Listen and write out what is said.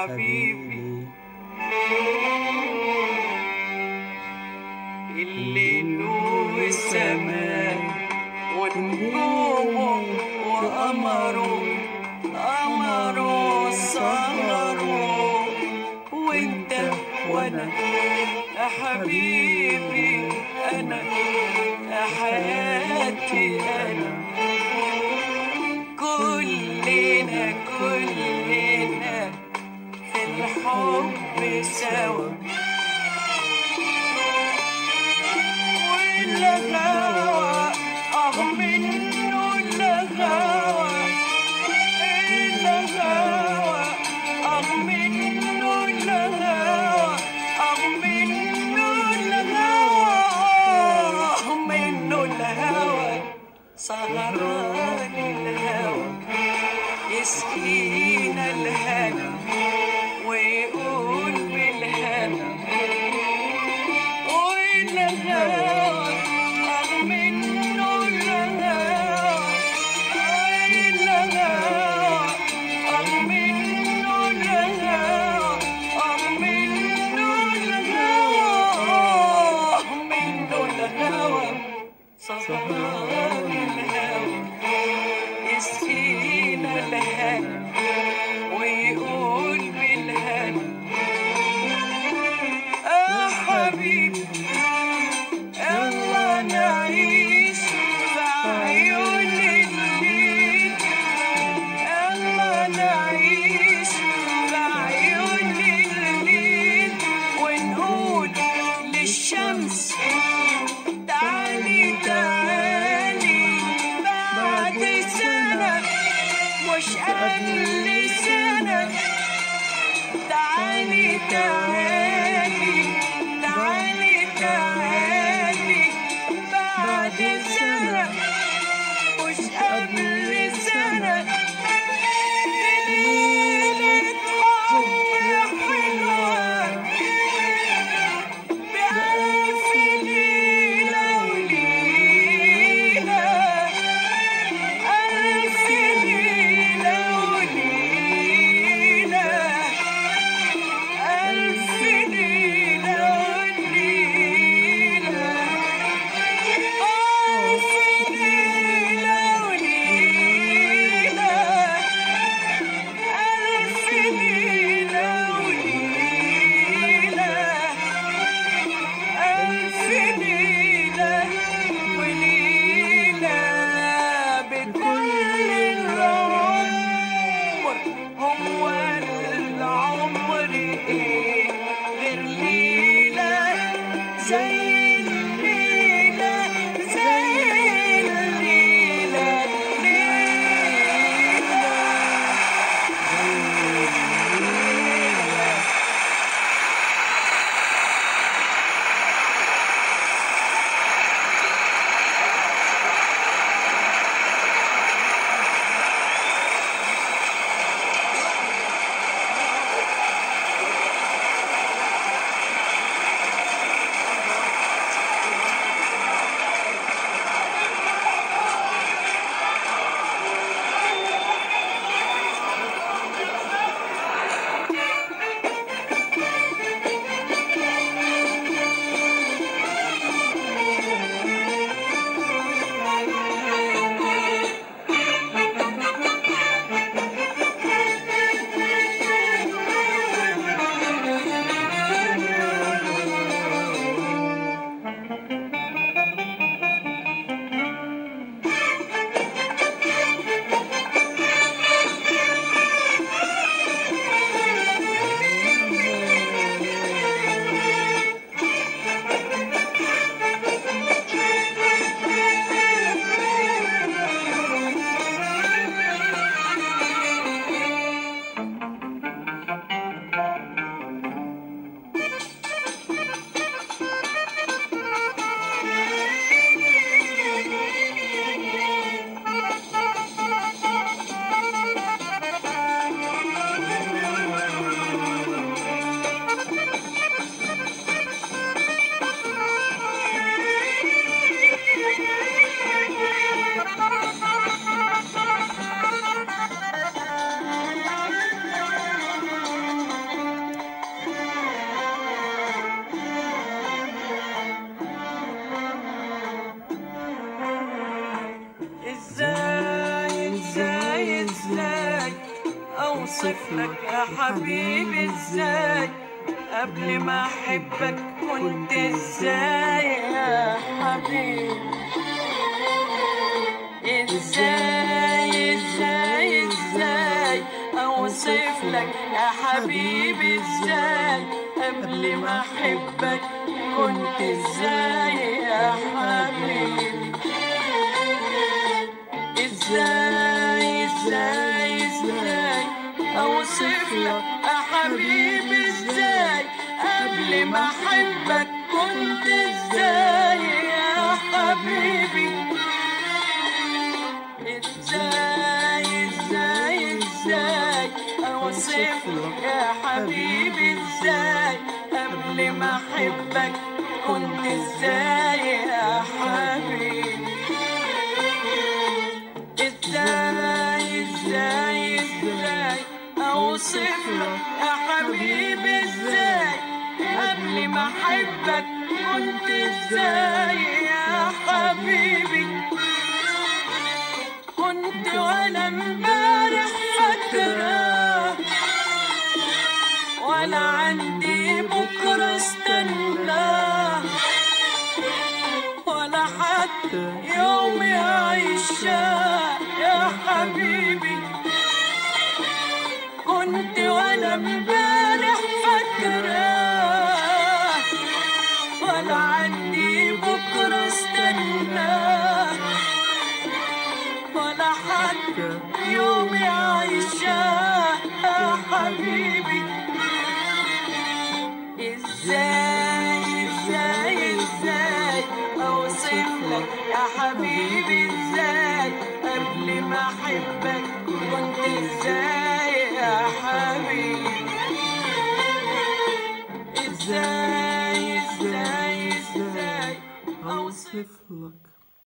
حبيبي الليل والسماء ونجومه وقمره قمره سهره وانت وانا يا حبيبي انا يا حياتي انا كلنا كلنا في الحب سوا والهوى اه منه الهوى الهوى اه منه الهوى اه منه الهوى اه منه الهوى سهران الهوى يسقينا الهنا ويقول بالهنا والهوى أغ منه الهوى الهوى أغ منه الهوى أغ منه الهوى أغ منه الهوى سهران الهوى يسقينا الهنا ويقول بالهنا يا حبيبي يلا نعيش في عيون الليل يلا نعيش في عيون الليل ونقول للشمس تعالي تعالي بعد سنة مش قبل سنة تعالي تعالي تعالي تعالي بعد سنة مش قبل سنة ليلة حب حلوة بألف ليلة وليلة ألف ليلة وليلة ألف اوصف لك يا حبيبي ازاي قبل ما احبك كنت ازاي يا حبيبي ازاي ازاي ازاي اوصف لك يا حبيبي ازاي قبل ما احبك كنت ازاي يا حبيبي ازاي ازاي ازاي اوصف لك يا حبيبي ازاي قبل ما احبك كنت ازاي يا حبيبي ازاي ازاي ازاي اوصف لك يا حبيبي ازاي قبل ما احبك كنت ازاي يا حبيبي ازاي ازاي ازاي اوصف لك يا حبيبي ازاي قبل ما احبك كنت ازاي يا حبيبي كنت ولا امبارح فاكرة ولا عندي بكرة استنى ولا حتى يوم عيشة يا حبيبي كنت ولا امبارح فاكرة ولا عندي بكرة استنى ولا حتى يوم عايشة يا حبيبي ازاي ازاي ازاي اوصف لك يا حبيبي ازاي قبل ما احبك كنت ازاي يا حبيبي ازاي ازاي ازاي اوصف أوصف لك